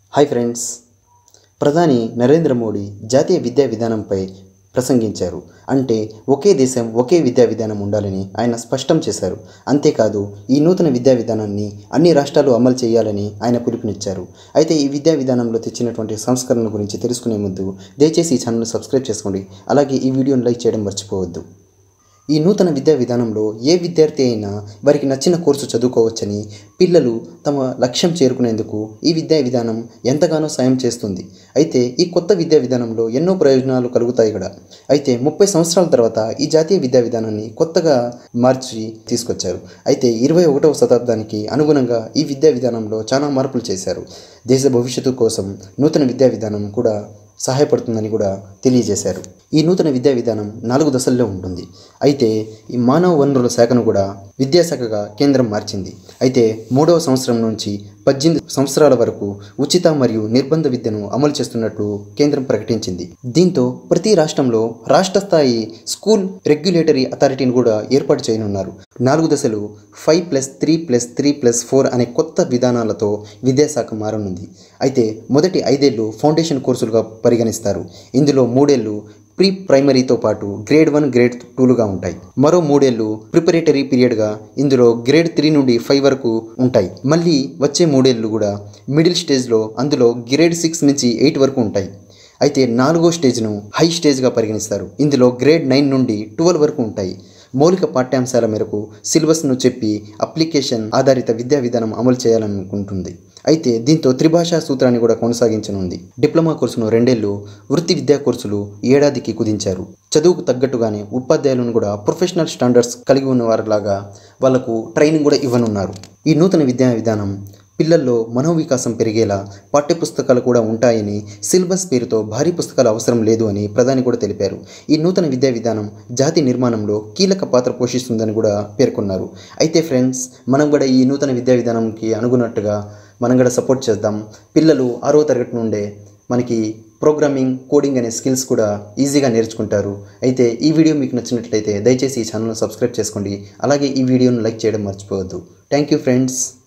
hi friends ప్రధాని నరేంద్ర మోడీ జాతీయ విద్యా విధానంపై ప్రసంగించారు అంటే ఒకే దేశం ఒకే విద్యా విధానం ఉండాలని ఆయన స్పష్టం చేశారు అంతేకాదు ఈ నూతన విద్యా విధానాన్ని అన్ని రాష్ట్రాలు అమలు చేయాలని ఆయన పిలుపునిచ్చారు అయితే ఈ విద్యా విధానంలో తెచ్చినటువంటి సంస్కరణల గురించి తెలుసుకునే ముందు దయచేసి ఈ ఛానల్ను సబ్స్క్రైబ్ చేసుకోండి అలాగే ఈ వీడియోని లైక్ చేయడం మర్చిపోవద్దు ఈ నూతన విద్యా విధానంలో ఏ విద్యార్థి అయినా వారికి నచ్చిన కోర్సు చదువుకోవచ్చని పిల్లలు తమ లక్ష్యం చేరుకునేందుకు ఈ విద్యా విధానం ఎంతగానో సాయం చేస్తుంది అయితే ఈ కొత్త విద్యా విధానంలో ఎన్నో ప్రయోజనాలు కలుగుతాయి ఇక్కడ అయితే ముప్పై సంవత్సరాల తర్వాత ఈ జాతీయ విద్యా విధానాన్ని కొత్తగా మార్చి తీసుకొచ్చారు అయితే ఇరవై ఒకటవ శతాబ్దానికి అనుగుణంగా ఈ విద్యా విధానంలో చాలా మార్పులు చేశారు దేశ భవిష్యత్తు కోసం నూతన విద్యా విధానం కూడా సహాయపడుతుందని కూడా తెలియజేశారు ఈ నూతన విద్యా విధానం నాలుగు దశల్లో ఉంటుంది అయితే ఈ మానవ వనరుల శాఖను కూడా విద్యాశాఖగా కేంద్రం మార్చింది అయితే మూడవ సంవత్సరం నుంచి పద్దెనిమిది సంవత్సరాల వరకు ఉచిత మరియు నిర్బంధ విద్యను అమలు చేస్తున్నట్లు కేంద్రం ప్రకటించింది దీంతో ప్రతి రాష్ట్రంలో రాష్ట్ర స్థాయి స్కూల్ రెగ్యులేటరీ అథారిటీని కూడా ఏర్పాటు చేయనున్నారు నాలుగు దశలు five plus three plus three plus four అనే కొత్త విధానాలతో విద్యాశాఖ మారనుంది అయితే మొదటి ఐదేళ్లు ఫౌండేషన్ కోర్సులుగా పరిగణిస్తారు ఇందులో మూడేళ్లు ప్రీ ప్రైమరీతో పాటు గ్రేడ్ వన్ గ్రేడ్ టూలుగా ఉంటాయి మరో మూడేళ్లు ప్రిపరేటరీ పీరియడ్గా ఇందులో గ్రేడ్ త్రీ నుండి ఫైవ్ వరకు ఉంటాయి మళ్ళీ వచ్చే మూడేళ్లు కూడా మిడిల్ స్టేజ్లో అందులో గ్రేడ్ సిక్స్ నుంచి ఎయిట్ వరకు ఉంటాయి అయితే నాలుగో స్టేజ్ను హై స్టేజ్గా పరిగణిస్తారు ఇందులో గ్రేడ్ నైన్ నుండి ట్వెల్వ్ వరకు ఉంటాయి మౌలిక పాఠ్యాంశాల మేరకు సిలబస్ను చెప్పి అప్లికేషన్ ఆధారిత విద్యా విధానం అమలు చేయాలనుకుంటుంది అయితే దీంతో త్రిభాషా సూత్రాన్ని కూడా కొనసాగించనుంది డిప్లొమా కోర్సును రెండేళ్లు వృత్తి విద్యా కోర్సులు ఏడాదికి కుదించారు చదువుకు తగ్గట్టుగానే ఉపాధ్యాయులను కూడా ప్రొఫెషనల్ స్టాండర్డ్స్ కలిగి ఉన్న వారిలాగా వాళ్లకు ట్రైనింగ్ కూడా ఇవ్వనున్నారు ఈ నూతన విద్యా విధానం పిల్లల్లో మనోవికాసం పెరిగేలా పాఠ్యపుస్తకాలు కూడా ఉంటాయని సిలబస్ పేరుతో భారీ పుస్తకాలు అవసరం లేదు అని ప్రధాని కూడా తెలిపారు ఈ నూతన విద్యా విధానం జాతి నిర్మాణంలో కీలక పాత్ర పోషిస్తుందని కూడా పేర్కొన్నారు అయితే ఫ్రెండ్స్ మనం కూడా ఈ నూతన విద్యా విధానంకి అనుగుణట్టుగా మనం కూడా సపోర్ట్ చేద్దాం పిల్లలు ఆరో తరగతి నుండే మనకి ప్రోగ్రామింగ్ కోడింగ్ అనే స్కిల్స్ కూడా ఈజీగా నేర్చుకుంటారు అయితే ఈ వీడియో మీకు నచ్చినట్లయితే దయచేసి ఈ ఛానల్ను సబ్స్క్రైబ్ చేసుకోండి అలాగే ఈ వీడియోను లైక్ చేయడం మర్చిపోవద్దు థ్యాంక్ యూ ఫ్రెండ్స్